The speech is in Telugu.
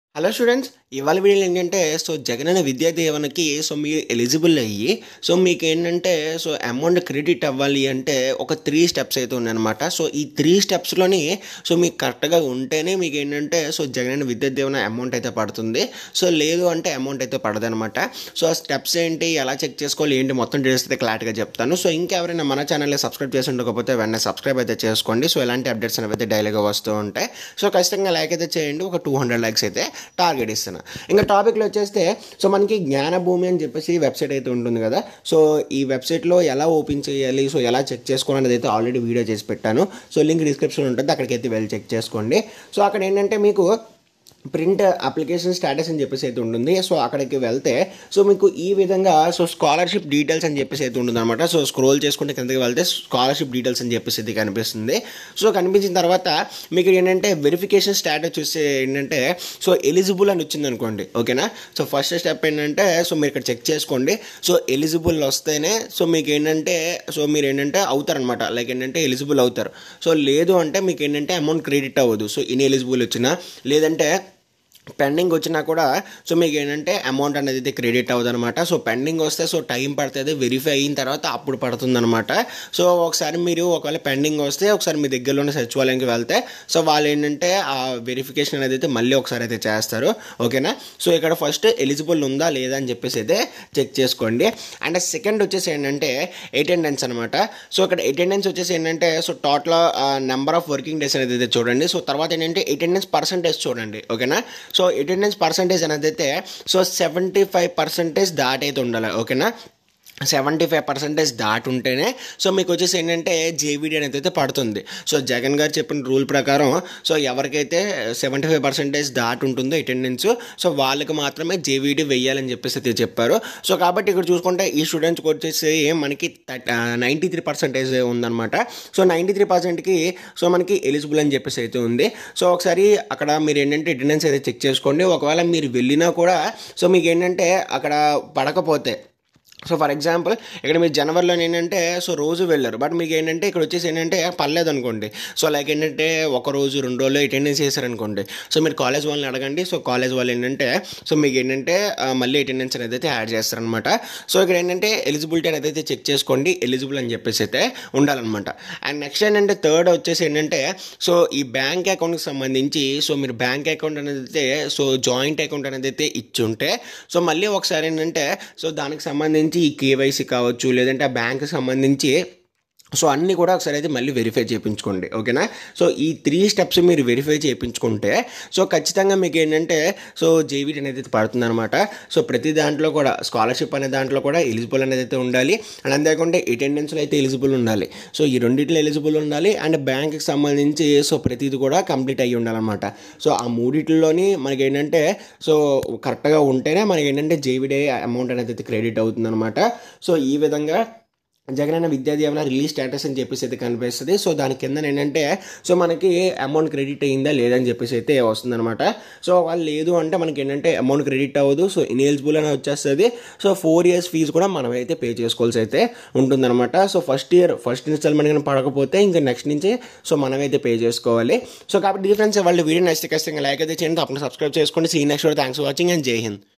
హలో స్టూడెంట్స్ ఇవాళ వీడియోలో ఏంటంటే సో జగనన్న విద్యా దీవెనకి సో మీరు ఎలిజిబుల్ అయ్యి సో మీకు ఏంటంటే సో అమౌంట్ క్రెడిట్ అవ్వాలి అంటే ఒక త్రీ స్టెప్స్ అయితే ఉన్నాయన్నమాట సో ఈ త్రీ స్టెప్స్లోని సో మీకు కరెక్ట్గా ఉంటేనే మీకు ఏంటంటే సో జగనన్న విద్యా దీవెన అమౌంట్ అయితే పడుతుంది సో లేదు అంటే అమౌంట్ అయితే పడదనమాట సో ఆ స్టెప్స్ ఏంటి ఎలా చెక్ చేసుకోవాలి ఏంటి మొత్తం డీటెయిల్స్ అయితే క్లారిటీగా చెప్తాను సో ఇంకెవరైనా మన ఛానల్ని సబ్స్క్రైబ్ చేసి ఉండకపోతే వెంటనే సబ్స్క్రైబ్ అయితే చేసుకోండి సో ఎలాంటి అప్డేట్స్ అనేవి అయితే డైలీగా వస్తూ ఉంటాయి సో ఖచ్చితంగా లైక్ అయితే చేయండి ఒక టూ హండ్రెడ్ లైక్స్ అయితే టార్గెట్ ఇస్తున్నా ఇంకా టాపిక్లో వచ్చేస్తే సో మనకి జ్ఞానభూమి అని చెప్పేసి వెబ్సైట్ అయితే ఉంటుంది కదా సో ఈ వెబ్సైట్లో ఎలా ఓపెన్ చేయాలి సో ఎలా చెక్ చేసుకోవాలనేది అయితే ఆల్రెడీ వీడియో చేసి పెట్టాను సో లింక్ డిస్క్రిప్షన్ ఉంటుంది అక్కడికి అయితే వెళ్ళి చెక్ చేసుకోండి సో అక్కడ ఏంటంటే మీకు ప్రింట్ అప్లికేషన్ స్టేటస్ అని చెప్పేసి అయితే ఉంటుంది సో అక్కడికి వెళ్తే సో మీకు ఈ విధంగా సో స్కాలర్షిప్ డీటెయిల్స్ అని చెప్పేసి అయితే ఉంటుంది అనమాట సో స్క్రోల్ చేసుకుంటే కిందకి వెళ్తే స్కాలర్షిప్ డీటెయిల్స్ అని చెప్పేసి అయితే కనిపిస్తుంది సో కనిపించిన తర్వాత మీకు ఏంటంటే వెరిఫికేషన్ స్టేటస్ చూస్తే ఏంటంటే సో ఎలిజిబుల్ అని వచ్చింది అనుకోండి ఓకేనా సో ఫస్ట్ స్టెప్ ఏంటంటే సో మీరు ఇక్కడ చెక్ చేసుకోండి సో ఎలిజిబుల్ వస్తేనే సో మీకు ఏంటంటే సో మీరు ఏంటంటే అవుతారనమాట లైక్ ఏంటంటే ఎలిజిబుల్ అవుతారు సో లేదు అంటే మీకు ఏంటంటే అమౌంట్ క్రెడిట్ అవ్వదు సో ఇన్ ఎలిజిబుల్ వచ్చినా లేదంటే పెండింగ్ వచ్చినా కూడా సో మీకు ఏంటంటే అమౌంట్ అనేది అయితే క్రెడిట్ అవ్వదు అనమాట సో పెండింగ్ వస్తే సో టైం పడుతుంది వెరిఫై అయిన తర్వాత అప్పుడు పడుతుంది అనమాట సో ఒకసారి మీరు ఒకవేళ పెండింగ్ వస్తే ఒకసారి మీ దగ్గరలోనే సచివాలయంకి వెళ్తే సో వాళ్ళు ఏంటంటే ఆ వెరిఫికేషన్ అనేది అయితే మళ్ళీ ఒకసారి అయితే చేస్తారు ఓకేనా సో ఇక్కడ ఫస్ట్ ఎలిజిబుల్ ఉందా లేదా అని చెప్పేసి అయితే చెక్ చేసుకోండి అండ్ సెకండ్ వచ్చేసి ఏంటంటే అటెండెన్స్ అనమాట సో ఇక్కడ అటెండెన్స్ వచ్చేసి ఏంటంటే so total number of working days అనేది అయితే చూడండి సో తర్వాత ఏంటంటే అటెండెన్స్ పర్సంటేజ్ చూడండి ఓకేనా సో అటెండెన్స్ పర్సంటేజ్ అనేది అయితే సో సెవెంటీ ఫైవ్ పర్సెంటేజ్ దాటైతే ఉండాలి ఓకేనా సెవెంటీ ఫైవ్ పర్సెంటేజ్ దాటి ఉంటేనే సో మీకు వచ్చేసి ఏంటంటే జేవీడీ అనేది అయితే పడుతుంది సో జగన్ గారు చెప్పిన రూల్ ప్రకారం సో ఎవరికైతే సెవెంటీ ఫైవ్ పర్సెంటేజ్ దాటి ఉంటుందో అటెండెన్స్ సో వాళ్ళకి మాత్రమే జేవీడీ వెయ్యాలని చెప్పేసి అయితే చెప్పారు సో కాబట్టి ఇక్కడ చూసుకుంటే ఈ స్టూడెంట్స్కి వచ్చేసి మనకి నైంటీ త్రీ పర్సెంటేజ్ ఉందన్నమాట సో నైంటీ త్రీ పర్సెంట్కి సో మనకి ఎలిజిబుల్ అని చెప్పేసి అయితే ఉంది సో ఒకసారి అక్కడ మీరు ఏంటంటే అటెండెన్స్ అయితే చెక్ చేసుకోండి ఒకవేళ మీరు వెళ్ళినా కూడా సో మీకు ఏంటంటే అక్కడ పడకపోతే సో ఫర్ ఎగ్జాంపుల్ ఇక్కడ మీరు జనవరిలో ఏంటంటే సో రోజు వెళ్ళారు బట్ మీకు ఏంటంటే ఇక్కడ వచ్చేసి ఏంటంటే పర్లేదు అనుకోండి సో లైక్ ఏంటంటే ఒక రోజు రెండు రోజులు అటెండెన్స్ చేశారనుకోండి సో మీరు కాలేజ్ వాళ్ళని అడగండి సో కాలేజ్ వాళ్ళు ఏంటంటే సో మీకు ఏంటంటే మళ్ళీ అటెండెన్స్ అనేది అయితే యాడ్ చేస్తారనమాట సో ఇక్కడ ఏంటంటే ఎలిజిబిలిటీ అనేది అయితే చెక్ చేసుకోండి ఎలిజిబుల్ అని చెప్పేసి అయితే ఉండాలన్నమాట అండ్ నెక్స్ట్ ఏంటంటే థర్డ్ వచ్చేసి ఏంటంటే సో ఈ బ్యాంక్ అకౌంట్కి సంబంధించి సో మీరు బ్యాంక్ అకౌంట్ అనేది అయితే సో జాయింట్ అకౌంట్ అనేది అయితే ఇచ్చుంటే సో మళ్ళీ ఒకసారి ఏంటంటే సో దానికి సంబంధించి ఈ కేవైసీ కావచ్చు లేదంటే ఆ బ్యాంక్కి సంబంధించి సో అన్నీ కూడా ఒకసారి అయితే మళ్ళీ వెరిఫై చేయించుకోండి ఓకేనా సో ఈ త్రీ స్టెప్స్ మీరు వెరిఫై చేయించుకుంటే సో ఖచ్చితంగా మీకు ఏంటంటే సో జేవీటీ అనేది అయితే పడుతుంది అనమాట సో ప్రతి దాంట్లో కూడా స్కాలర్షిప్ అనే దాంట్లో కూడా ఎలిజిబుల్ అనేది అయితే ఉండాలి అండ్ అంతేకాకుండా అటెండెన్స్లో అయితే ఎలిజిబుల్ ఉండాలి సో ఈ రెండింటిలో ఎలిజిబుల్ ఉండాలి అండ్ బ్యాంక్కి సంబంధించి సో ప్రతిది కూడా కంప్లీట్ అయ్యి ఉండాలన్నమాట సో ఆ మూడిట్లోని మనకి ఏంటంటే సో కరెక్ట్గా ఉంటేనే మనకి ఏంటంటే జేవీడీ అమౌంట్ అనేది అయితే క్రెడిట్ అవుతుందన్నమాట సో ఈ విధంగా జగనన్న విద్యా దీవెన రిలీజ్ స్టేటస్ అని చెప్పేసి అయితే కనిపిస్తుంది సో దాని కింద ఏంటంటే సో మనకి అమౌంట్ క్రెడిట్ అయ్యిందా లేదని చెప్పేసి అయితే వస్తుందన్నమాట సో వాళ్ళు లేదు అంటే మనకి ఏంటంటే అమౌంట్ క్రెడిట్ అవ్వదు సో ఇన్ఎలిజిబుల్ అని వచ్చేస్తుంది సో ఫోర్ ఇయర్స్ ఫీజు కూడా మనం అయితే పే చేసుకోవాల్సి అయితే ఉంటుందన్నమాట so first year first instalment కానీ పడకపోతే ఇంకా నెక్స్ట్ నుంచి సో మనమైతే పే చేసుకోవాలి సో కాబట్టి డిఫరెన్స్ వాళ్ళు వీడియో నెక్స్ట్ ఖచ్చితంగా లైక్ అయితే చేయండి తప్పకుండా సబ్స్క్రైబ్ చేసుకోండి see next thanks for watching and Jai Hind